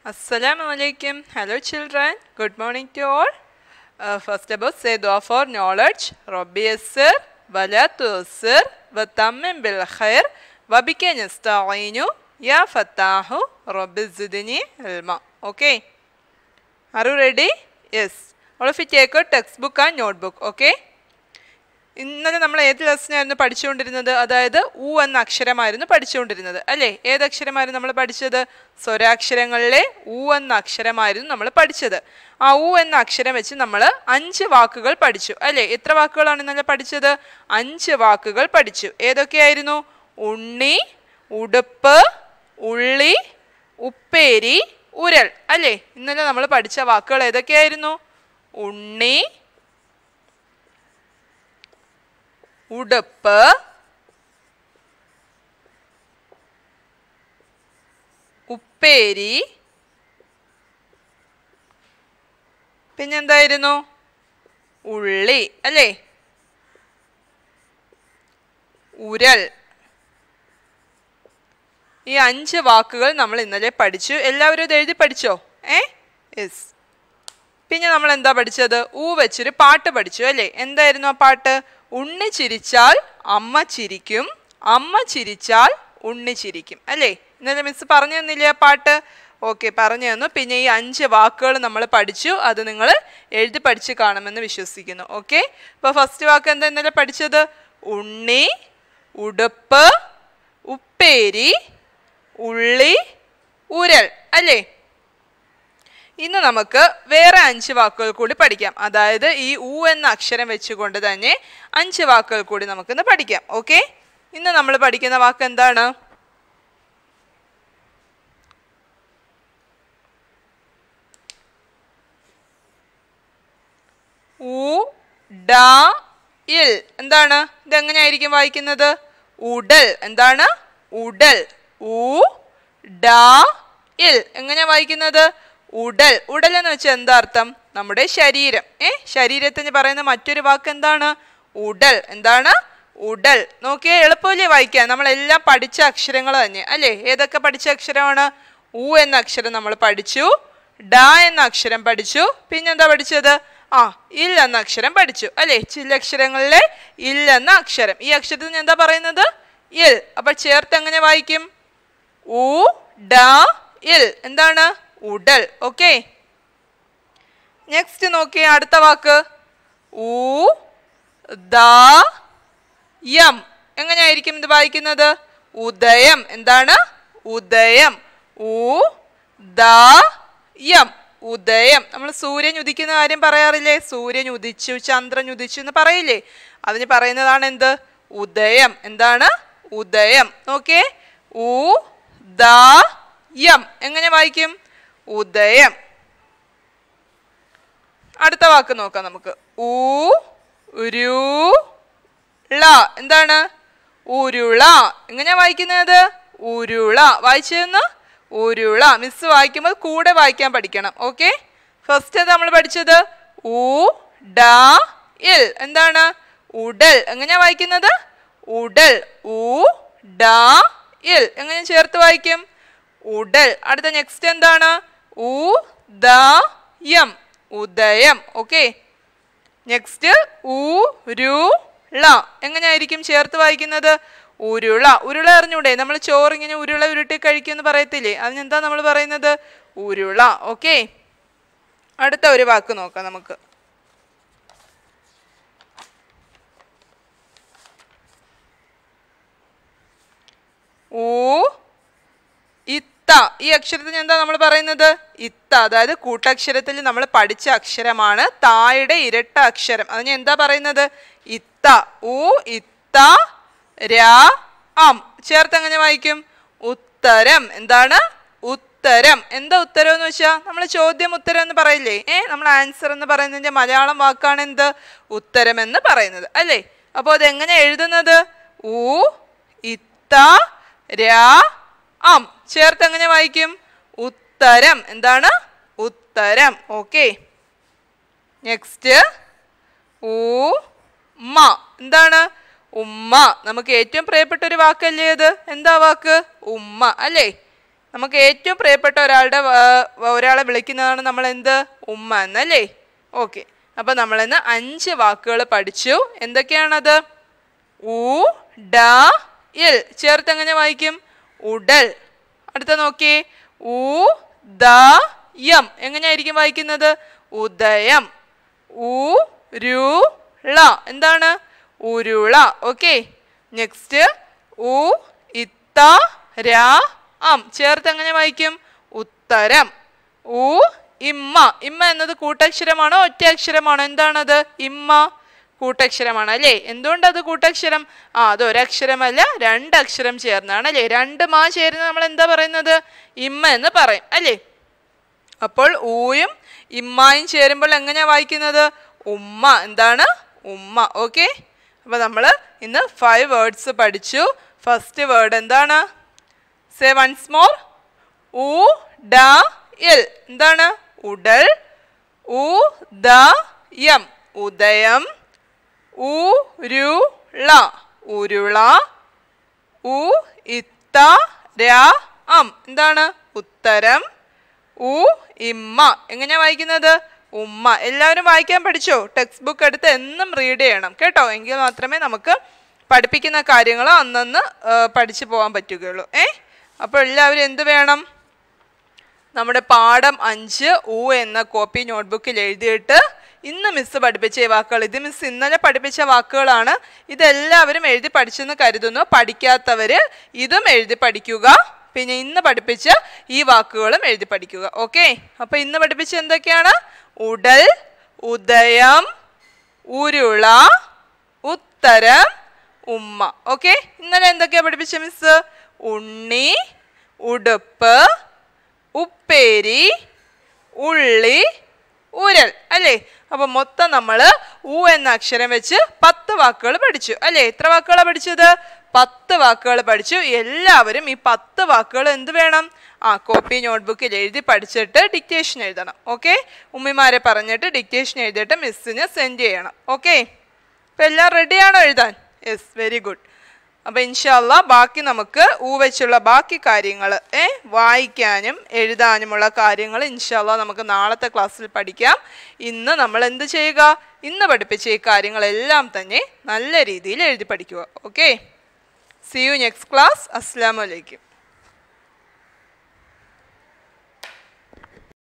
Assalamu alaikum. Hello children. Good morning to all. Uh, first of all, say dua for knowledge. Rabbi yassir wa la tussir wa tammim bil khair wa bika nasta'inu ya fattahu rabbi zidni ilma. Okay. Are you ready? Yes. All of you take a textbook and notebook. Okay. ഇന്നലെ നമ്മൾ ഏത് ലെസനായിരുന്നു പഠിച്ചുകൊണ്ടിരുന്നത് അതായത് ഉ എന്ന അക്ഷരമായിരുന്നു പഠിച്ചുകൊണ്ടിരുന്നത് അല്ലേ ഏത് അക്ഷരമായിരുന്നു നമ്മൾ പഠിച്ചത് സ്വരാക്ഷരങ്ങളിലെ ഉ എന്ന അക്ഷരമായിരുന്നു നമ്മൾ പഠിച്ചത് ആ ഉ എന്ന അക്ഷരം വെച്ച് നമ്മൾ അഞ്ച് വാക്കുകൾ പഠിച്ചു അല്ലേ എത്ര വാക്കുകളാണ് ഇന്നലെ പഠിച്ചത് അഞ്ച് വാക്കുകൾ പഠിച്ചു ഏതൊക്കെയായിരുന്നു ഉണ്ണി ഉടുപ്പ് ഉള്ളി ഉപ്പേരി ഉരൽ അല്ലേ ഇന്നലെ നമ്മൾ പഠിച്ച വാക്കുകൾ ഏതൊക്കെയായിരുന്നു ഉണ്ണി ഉടുപ്പ് ഉപ്പേരി പിന്നെന്തായിരുന്നു ഉള്ളി അല്ലേ ഉരൽ ഈ അഞ്ച് വാക്കുകൾ നമ്മൾ ഇന്നലെ പഠിച്ചു എല്ലാവരും ഇത് എഴുതി പഠിച്ചോ ഏ യെസ് പിന്നെ നമ്മൾ എന്താ പഠിച്ചത് ഊ വെച്ചൊരു പാട്ട് പഠിച്ചു അല്ലേ എന്തായിരുന്നു ആ പാട്ട് ഉണ്ണി ചിരിച്ചാൽ അമ്മ ചിരിക്കും അമ്മ ചിരിച്ചാൽ ഉണ്ണി ചിരിക്കും അല്ലേ ഇന്നലെ മിസ് പറഞ്ഞു തന്നില്ലേ ആ പാട്ട് ഓക്കെ പറഞ്ഞു തന്നു പിന്നെ ഈ അഞ്ച് വാക്കുകൾ നമ്മൾ പഠിച്ചു അത് നിങ്ങൾ എഴുതി പഠിച്ച് കാണുമെന്ന് വിശ്വസിക്കുന്നു ഓക്കെ അപ്പോൾ ഫസ്റ്റ് വാക്ക് എന്താ ഇന്നലെ പഠിച്ചത് ഉണ്ണി ഉടുപ്പ് ഉപ്പേരി ഉള്ളി ഉരൽ അല്ലേ ഇന്ന് നമുക്ക് വേറെ അഞ്ച് വാക്കുകൾ കൂടി പഠിക്കാം അതായത് ഈ ഊ എന്ന അക്ഷരം വെച്ചുകൊണ്ട് തന്നെ അഞ്ച് വാക്കുകൾ കൂടി നമുക്കിന്ന് പഠിക്കാം ഓക്കെ ഇന്ന് നമ്മൾ പഠിക്കുന്ന വാക്ക് എന്താണ് ഉ ഡ ഇൽ എന്താണ് ഇതെങ്ങനെയായിരിക്കും വായിക്കുന്നത് ഉടൽ എന്താണ് ഉടൽ ഉ ഡ ഇൽ എങ്ങനെയാ വായിക്കുന്നത് ഉടൽ ഉടൽ എന്ന് വെച്ചാൽ എന്താ അർത്ഥം നമ്മുടെ ശരീരം ഏ ശരീരത്തിന് പറയുന്ന മറ്റൊരു വാക്ക് എന്താണ് ഉടൽ എന്താണ് ഉടൽ നോക്കിയാൽ എളുപ്പമല്ലേ വായിക്കാൻ നമ്മളെല്ലാം പഠിച്ച അക്ഷരങ്ങൾ തന്നെ അല്ലേ ഏതൊക്കെ പഠിച്ച അക്ഷരമാണ് ഉ എന്ന അക്ഷരം നമ്മൾ പഠിച്ചു ഡ എന്ന അക്ഷരം പഠിച്ചു പിന്നെന്താ പഠിച്ചത് ആ ഇൽ എന്ന അക്ഷരം പഠിച്ചു അല്ലേ ചില അക്ഷരങ്ങളിലെ ഇൽ എന്ന അക്ഷരം ഈ അക്ഷരത്തിന് എന്താ പറയുന്നത് ഇൽ അപ്പൊ ചേർത്ത് എങ്ങനെ വായിക്കും ഉ ഡ ഇൽ എന്താണ് ഉടൽ ഓക്കെ നെക്സ്റ്റ് നോക്കിയേ അടുത്ത വാക്ക് ഊ ദ യം എങ്ങനെയായിരിക്കും ഇത് വായിക്കുന്നത് ഉദയം എന്താണ് ഉദയം ഊ ദ യം ഉദയം നമ്മൾ സൂര്യൻ ഉദിക്കുന്ന കാര്യം പറയാറില്ലേ സൂര്യൻ ഉദിച്ചു ചന്ദ്രൻ ഉദിച്ചു എന്ന് പറയില്ലേ അതിന് പറയുന്നതാണ് എന്ത് ഉദയം എന്താണ് ഉദയം നോക്കിയേ ഊ ദ യം എങ്ങനെ വായിക്കും ഉദയം അടുത്ത വാക്ക് നോക്കാം നമുക്ക് ഊ രു ള എന്താണ് ഉരുള എങ്ങനെയാ വായിക്കുന്നത് ഉരുള വായിച്ചതെന്ന് ഉരുള മിസ് വായിക്കുമ്പോൾ കൂടെ വായിക്കാൻ പഠിക്കണം ഓക്കെ ഫസ്റ്റ് നമ്മൾ പഠിച്ചത് ഊ ഡ ഇൽ എന്താണ് ഉടൽ എങ്ങനെയാ വായിക്കുന്നത് ഉടൽ ഊ ഡ ഇൽ എങ്ങനെ ചേർത്ത് വായിക്കും ഉടൽ അടുത്ത നെക്സ്റ്റ് എന്താണ് ഉ ദ യം ഉദയം ഓക്കെ നെക്സ്റ്റ് ഉ രു ള എങ്ങനെയായിരിക്കും ചേർത്ത് വായിക്കുന്നത് ഉരുള ഉരുള അറിഞ്ഞൂടെ നമ്മൾ ചോറ് ഇങ്ങനെ ഉരുള ഉരുട്ടി കഴിക്കുമെന്ന് പറയത്തില്ലേ അതിനെന്താ നമ്മൾ പറയുന്നത് ഉരുള ഓക്കെ അടുത്ത ഒരു വാക്ക് നോക്കാം നമുക്ക് ഊ ഇത്ത ഈ അക്ഷരത്തിന് എന്താ നമ്മൾ പറയുന്നത് ഇത്ത അതായത് കൂട്ടക്ഷരത്തിൽ നമ്മൾ പഠിച്ച അക്ഷരമാണ് തായുടെ ഇരട്ട അക്ഷരം അതിന് എന്താ പറയുന്നത് ഇത്ത ഊ ഇത്ത രാ അം ചേർത്ത് എങ്ങനെ വായിക്കും ഉത്തരം എന്താണ് ഉത്തരം എന്താ ഉത്തരം എന്ന് വെച്ചാൽ നമ്മൾ ചോദ്യം ഉത്തരം എന്ന് പറയില്ലേ ഏ നമ്മൾ ആൻസർ എന്ന് പറയുന്നതിന്റെ മലയാളം വാക്കാണ് എന്ത് ഉത്തരം എന്ന് പറയുന്നത് അല്ലേ അപ്പോൾ അതെങ്ങനെ എഴുതുന്നത് ഊ ഇത്ത രാ അം ചേർത്ത് എങ്ങനെ വായിക്കും ഉത്തരം എന്താണ് ഉത്തരം ഓക്കെ നെക്സ്റ്റ് ഊ മ എന്താണ് ഉമ്മ നമുക്ക് ഏറ്റവും പ്രിയപ്പെട്ട ഒരു വാക്കല്ലേ അത് എന്താ വാക്ക് ഉമ്മ അല്ലേ നമുക്ക് ഏറ്റവും പ്രിയപ്പെട്ട ഒരാളുടെ വ- വ- ഒരാളെ വിളിക്കുന്നതാണ് നമ്മൾ എന്ത് ഉമ്മ എന്നല്ലേ ഓക്കെ അപ്പം നമ്മളിന്ന് അഞ്ച് വാക്കുകൾ പഠിച്ചു എന്തൊക്കെയാണത് ഉ ഡ ഇൽ ചേർത്ത് എങ്ങനെ വായിക്കും ഉടൽ അടുത്ത നോക്കിയേ ഉ ദ യം എങ്ങനെയായിരിക്കും വായിക്കുന്നത് ഉദയം ഉ രു ള എന്താണ് ഉരുള ഓക്കെ നെക്സ്റ്റ് ഉ ഇത്ത ര അം ചേർത്ത് എങ്ങനെ വായിക്കും ഉത്തരം ഉ ഇമ്മ ഇമ്മ എന്നത് കൂട്ടക്ഷരമാണോ ഒറ്റ അക്ഷരമാണോ എന്താണത് ഇമ്മ കൂട്ടക്ഷരമാണ് അല്ലേ എന്തുകൊണ്ട് അത് കൂട്ടക്ഷരം ആ അത് ഒരക്ഷരമല്ല രണ്ടക്ഷരം ചേർന്നാണ് അല്ലേ രണ്ട് മാ ചേരുന്ന നമ്മൾ എന്താ പറയുന്നത് ഇമ്മ എന്ന് പറയും അല്ലേ അപ്പോൾ ഊയും ഇമ്മായും ചേരുമ്പോൾ എങ്ങനെയാ വായിക്കുന്നത് ഉമ്മ എന്താണ് ഉമ്മ ഓക്കെ അപ്പോൾ നമ്മൾ ഇന്ന് ഫൈവ് വേർഡ്സ് പഠിച്ചു ഫസ്റ്റ് വേർഡ് എന്താണ് സേ വൺസ് മോർ ഉ ഡ ഇൽ എന്താണ് ഉടൽ ഉ ദ യം ഉദയം ഉ രു ള ഉരുള ഉ ഇത്ത ര അം എന്താണ് ഉത്തരം ഉ ഇമ്മ എങ്ങനെയാ വായിക്കുന്നത് ഉമ്മ എല്ലാവരും വായിക്കാൻ പഠിച്ചോ ടെക്സ്റ്റ് ബുക്ക് എടുത്ത് എന്നും റീഡ് ചെയ്യണം കേട്ടോ എങ്കിൽ മാത്രമേ നമുക്ക് പഠിപ്പിക്കുന്ന കാര്യങ്ങൾ അന്നന്ന് ആ, പഠിച്ചു പോകാൻ പറ്റുകയുള്ളൂ ഏ അപ്പോൾ എല്ലാവരും എന്ത് വേണം നമ്മുടെ പാഠം അഞ്ച് ഉ എന്ന കോപ്പി നോട്ട്ബുക്കിൽ എഴുതിയിട്ട് ഇന്ന് മിസ് പഠിപ്പിച്ച ഈ വാക്കുകൾ ഇത് മിസ് ഇന്നലെ പഠിപ്പിച്ച വാക്കുകളാണ് ഇതെല്ലാവരും എഴുതി പഠിച്ചെന്ന് കരുതുന്നു പഠിക്കാത്തവർ ഇതും എഴുതി പഠിക്കുക പിന്നെ ഇന്ന് പഠിപ്പിച്ച ഈ വാക്കുകളും എഴുതി പഠിക്കുക ഓക്കെ അപ്പോൾ ഇന്ന് പഠിപ്പിച്ച എന്തൊക്കെയാണ് ഉടൽ ഉദയം ഉരുള ഉത്തരം ഉമ്മ ഓക്കെ ഇന്നലെ എന്തൊക്കെയാ പഠിപ്പിച്ച മിസ് ഉണ്ണി ഉടുപ്പ് ഉപ്പേരി ഉള്ളി ഉരൽ അല്ലേ അപ്പൊ മൊത്തം നമ്മൾ ഉ എന്ന അക്ഷരം വെച്ച് പത്ത് വാക്കുകൾ പഠിച്ചു അല്ലേ എത്ര വാക്കുകളാണ് പഠിച്ചത് പത്ത് വാക്കുകൾ പഠിച്ചു എല്ലാവരും ഈ പത്ത് വാക്കുകൾ എന്ത് വേണം ആ കോപ്പി നോട്ട്ബുക്കിൽ എഴുതി പഠിച്ചിട്ട് ഡിക്റ്റേഷൻ എഴുതണം ഓക്കെ ഉമ്മിമാരെ പറഞ്ഞിട്ട് ഡിക്റ്റേഷൻ എഴുതിയിട്ട് മിസ്സിന് സെൻഡ് ചെയ്യണം ഓക്കെ ഇപ്പം എല്ലാം റെഡിയാണോ എഴുതാൻ യെസ് വെരി ഗുഡ് അപ്പം ഇൻഷാല്ല ബാക്കി നമുക്ക് ഊ വെച്ചുള്ള ബാക്കി കാര്യങ്ങൾ ഏ വായിക്കാനും എഴുതാനുമുള്ള കാര്യങ്ങൾ ഇൻഷാല്ല നമുക്ക് നാളത്തെ ക്ലാസ്സിൽ പഠിക്കാം ഇന്ന് നമ്മൾ എന്ത് ചെയ്യുക ഇന്ന് പഠിപ്പിച്ച ഈ കാര്യങ്ങളെല്ലാം തന്നെ നല്ല രീതിയിൽ എഴുതി പഠിക്കുക okay see you next class അസ്സാം വലൈക്കും